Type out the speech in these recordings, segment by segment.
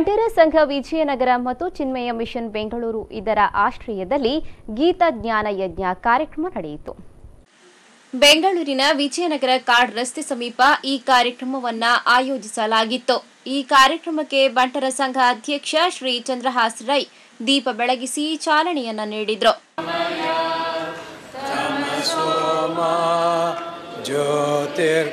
ಬಂಟರ ಸಂಘ ವಿಜಯನಗರ ಮತ್ತು ಚಿನ್ಮಯ ಮಿಷನ್ ಬೆಂಗಳೂರು ಇದರ ಆಶ್ರಯದಲ್ಲಿ ಗೀತಾ ಜ್ಞಾನ ಯಜ್ಞ ಕಾರ್ಯಕ್ರಮ ನಡೆಯಿತು ಬೆಂಗಳೂರಿನ ವಿಜಯನಗರ ಕಾರ್ಡ್ ರಸ್ತೆ ಸಮೀಪ ಈ ಕಾರ್ಯಕ್ರಮವನ್ನ ಆಯೋಜಿಸಲಾಗಿತ್ತು ಈ ಕಾರ್ಯಕ್ರಮಕ್ಕೆ ಬಂಟರ ಸಂಘ ಅಧ್ಯಕ್ಷ ಶ್ರೀ ಚಂದ್ರಹಾಸ್ ರೈ ದೀಪ ಬೆಳಗಿಸಿ ಚಾಲನೆಯನ್ನ ನೀಡಿದ್ರು ज्योतिर्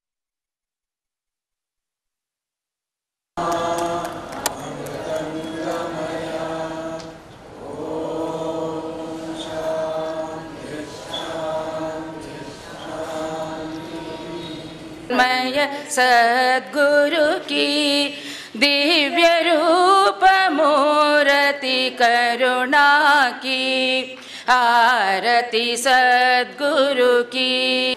मय सद्गुरु की दिव्य रूप मूर्ति करुणा की आरती सद्गुरु की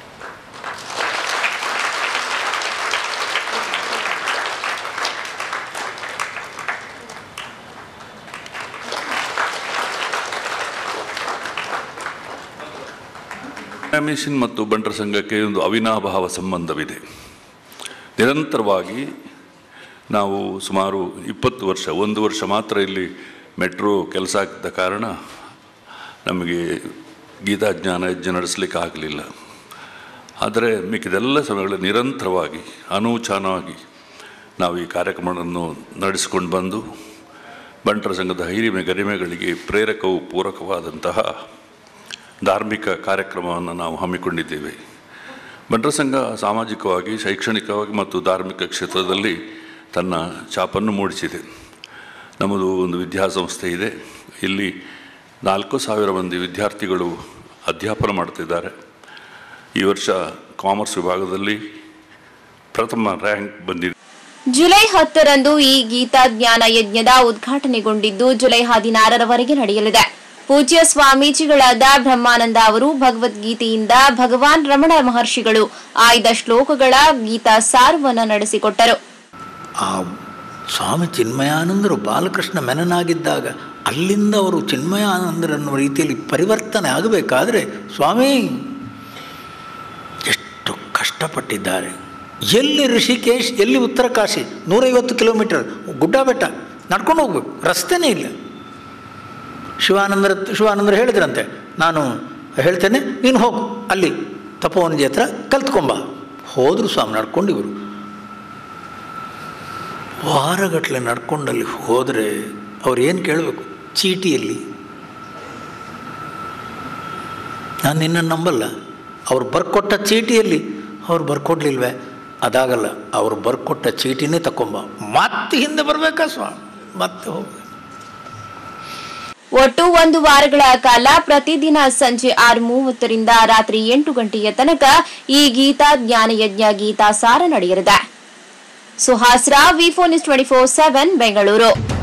ಮಿಷನ್ ಮತ್ತು ಬಂಟರ ಸಂಘಕ್ಕೆ ಒಂದು ಅವಿನಾಭಾವ ಸಂಬಂಧವಿದೆ ನಿರಂತರವಾಗಿ ನಾವು ಸುಮಾರು ಇಪ್ಪತ್ತು ವರ್ಷ ಒಂದು ವರ್ಷ ಮಾತ್ರ ಇಲ್ಲಿ ಮೆಟ್ರೋ ಕೆಲಸ ಆಗ್ತಿದ್ದ ಕಾರಣ ನಮಗೆ ಗೀತಾಜ್ಞಾನ ಯಜ್ಞ ನಡೆಸಲಿಕ್ಕೆ ಆಗಲಿಲ್ಲ ಆದರೆ ಮಿಕ್ಕಿದೆಲ್ಲ ಸಮಯಗಳಲ್ಲಿ ನಿರಂತರವಾಗಿ ಅನೂಚಾನವಾಗಿ ನಾವು ಈ ಕಾರ್ಯಕ್ರಮವನ್ನು ನಡೆಸಿಕೊಂಡು ಬಂದು ಬಂಟರ ಸಂಘದ ಹಿರಿಮೆ ಗರಿಮೆಗಳಿಗೆ ಪ್ರೇರಕವು ಪೂರಕವಾದಂತಹ ಧಾರ್ಮಿಕ ಕಾರ್ಯಕ್ರಮವನ್ನು ನಾವು ಹಮ್ಮಿಕೊಂಡಿದ್ದೇವೆ ಬಂಟರ ಸಂಘ ಸಾಮಾಜಿಕವಾಗಿ ಶೈಕ್ಷಣಿಕವಾಗಿ ಮತ್ತು ಧಾರ್ಮಿಕ ಕ್ಷೇತ್ರದಲ್ಲಿ ತನ್ನ ಛಾಪನ್ನು ಮೂಡಿಸಿದೆ ನಮ್ಮದು ಒಂದು ವಿದ್ಯಾಸಂಸ್ಥೆ ಇದೆ ಇಲ್ಲಿ ನಾಲ್ಕು ಸಾವಿರ ಮಂದಿ ವಿದ್ಯಾರ್ಥಿಗಳು ಅಧ್ಯಾಪನ ಮಾಡ್ತಿದ್ದಾರೆ ಈ ವರ್ಷ ಕಾಮರ್ಸ್ ವಿಭಾಗದಲ್ಲಿ ಪ್ರಥಮ ರ್ಯಾಂಕ್ ಬಂದಿದೆ ಜುಲೈ ಹತ್ತರಂದು ಈ ಗೀತಾ ಜ್ಞಾನ ಯಜ್ಞದ ಉದ್ಘಾಟನೆಗೊಂಡಿದ್ದು ಜುಲೈ ಹದಿನಾರರವರೆಗೆ ನಡೆಯಲಿದೆ ಪೂಜ್ಯ ಸ್ವಾಮೀಜಿಗಳಾದ ಬ್ರಹ್ಮಾನಂದ ಅವರು ಭಗವದ್ಗೀತೆಯಿಂದ ಭಗವಾನ್ ರಮಣ ಮಹರ್ಷಿಗಳು ಆಯ್ದ ಶ್ಲೋಕಗಳ ಗೀತಾ ಸಾರವನ್ನು ನಡೆಸಿಕೊಟ್ಟರು ಆ ಸ್ವಾಮಿ ಚಿನ್ಮಯಾನಂದರು ಬಾಲಕೃಷ್ಣ ಮೆನನಾಗಿದ್ದಾಗ ಅಲ್ಲಿಂದ ಅವರು ಚಿನ್ಮಯಾನಂದರನ್ನುವ ರೀತಿಯಲ್ಲಿ ಪರಿವರ್ತನೆ ಆಗಬೇಕಾದ್ರೆ ಸ್ವಾಮಿ ಎಷ್ಟು ಕಷ್ಟಪಟ್ಟಿದ್ದಾರೆ ಎಲ್ಲಿ ಋಷಿಕೇಶ್ ಎಲ್ಲಿ ಉತ್ತರಕಾಶಿ ನೂರೈವತ್ತು ಕಿಲೋಮೀಟರ್ ಗುಡ್ಡ ಬೆಟ್ಟ ನಡ್ಕೊಂಡು ಹೋಗ್ಬೇಕು ರಸ್ತೆನೇ ಇಲ್ಲ ಶಿವಾನಂದರ ಶಿವಾನಂದರು ಹೇಳಿದ್ರಂತೆ ನಾನು ಹೇಳ್ತೇನೆ ನೀನು ಹೋಗು ಅಲ್ಲಿ ತಪೋವನಜಿ ಹತ್ರ ಕಲ್ತ್ಕೊಂಬ ಹೋದರು ಸ್ವಾಮಿ ನಡ್ಕೊಂಡು ಇವರು ವಾರಗಟ್ಟಲೆ ನಡ್ಕೊಂಡಲ್ಲಿ ಹೋದರೆ ಅವ್ರು ಏನು ಕೇಳಬೇಕು ಚೀಟಿಯಲ್ಲಿ ನಾನು ನಿನ್ನನ್ನು ನಂಬಲ್ಲ ಅವ್ರು ಬರ್ಕೊಟ್ಟ ಚೀಟಿಯಲ್ಲಿ ಅವ್ರು ಬರ್ಕೊಡ್ಲಿಲ್ವೇ ಅದಾಗಲ್ಲ ಅವ್ರು ಬರ್ಕೊಟ್ಟ ಚೀಟಿನೇ ತಗೊಂಬ ಮತ್ತೆ ಹಿಂದೆ ಬರಬೇಕಾ ಸ್ವಾಮಿ ಮತ್ತೆ ಹೋಗ ಒಟ್ಟು ಒಂದು ವಾರಗಳ ಕಾಲ ಪ್ರತಿದಿನ ಸಂಜೆ ಆರು ಮೂವತ್ತರಿಂದ ರಾತ್ರಿ ಎಂಟು ಗಂಟೆಯ ತನಕ ಈ ಗೀತಾ ಜ್ಞಾನ ಯಜ್ಞ ಗೀತಾ ಸಾರ ನಡೆಯಲಿದೆ Suhas Rao V phone twenty four seven Bengaluru